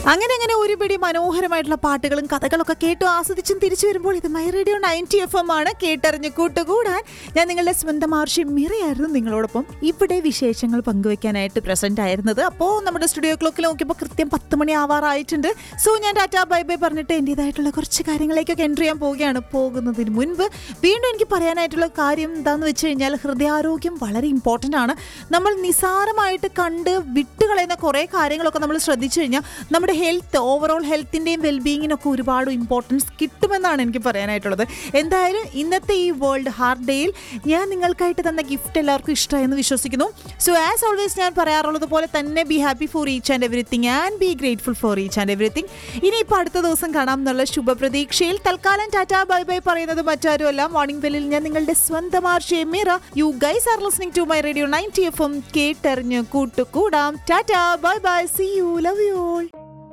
അങ്ങനെ അങ്ങനെ ഒരുപിടി മനോഹരമായിട്ടുള്ള പാട്ടുകളും കഥകളൊക്കെ കേട്ടു ആസ്വദിച്ചും തിരിച്ചു വരുമ്പോൾ ഇത് my radio ninety F M ആണ് കേട്ടറിഞ്ഞ് കൂട്ടുകൂടാൻ ഞാൻ നിങ്ങളുടെ സ്വന്തം ആർഷി മിറയായിരുന്നു നിങ്ങളോടൊപ്പം ഇവിടെ വിശേഷങ്ങൾ പങ്കുവെക്കാനായിട്ട് പ്രസന്റ് ആയിരുന്നത് അപ്പോൾ നമ്മുടെ സ്റ്റുഡിയോ ക്ലോക്കിൽ നോക്കിയപ്പോൾ കൃത്യം പത്ത് മണി ആവാറായിട്ടുണ്ട് സോ ഞാൻ ടാറ്റ ബൈ ബൈ പറഞ്ഞിട്ട് എൻ്റെതായിട്ടുള്ള കുറച്ച് കാര്യങ്ങളിലേക്കൊക്കെ എൻ്റർ ചെയ്യാൻ പോവുകയാണ് പോകുന്നതിന് മുൻപ് വീണ്ടും എനിക്ക് പറയാനായിട്ടുള്ള കാര്യം എന്താണെന്ന് വെച്ച് കഴിഞ്ഞാൽ ഹൃദയാരോഗ്യം വളരെ ഇമ്പോർട്ടൻ്റ് ആണ് നമ്മൾ നിസാരമായിട്ട് കണ്ട് വിട്ടുകളയുന്ന കുറേ കാര്യങ്ങളൊക്കെ നമ്മൾ ശ്രദ്ധിച്ചു കഴിഞ്ഞാൽ നമ്മുടെ ഹെൽത്ത് ഓവറോൾ ഹെൽത്തിൻ്റെയും വെൽബീയിങ്ങിനൊക്കെ ഒരുപാട് ഇമ്പോർട്ടൻസ് കിട്ടുമെന്നാണ് എനിക്ക് പറയാനായിട്ടുള്ളത് എന്തായാലും ഇന്നത്തെ ഈ വേൾഡ് ഹാർട്ട് ഡേയിൽ ഞാൻ നിങ്ങൾക്കായിട്ട് തന്ന ഗിഫ്റ്റ് എല്ലാവർക്കും ഇഷ്ടമായെന്ന് വിശ്വസിക്കുന്നു സോ ആസ് ഓൾവേസ് ഞാൻ പറയാറുള്ളത് പോലെ തന്നെ be happy for each and everything and be grateful for each and everything ഇനിയിപ്പോൾ അടുത്ത ദിവസം കാണാം എന്നുള്ള ശുഭപ്രതീക്ഷയിൽ തൽക്കാലം ടാറ്റ ബൈ ബൈ പറയുന്നത് മറ്റാരുമല്ല മോർണിംഗ് ബെല്ലിൽ ഞാൻ നിങ്ങളുടെ സ്വന്തം ആർഷേ മീറ you guys are listening to my radio ninety F M കേട്ടറിഞ്ഞ് കൂട്ടുകൂടാം tata bye bye see you love you all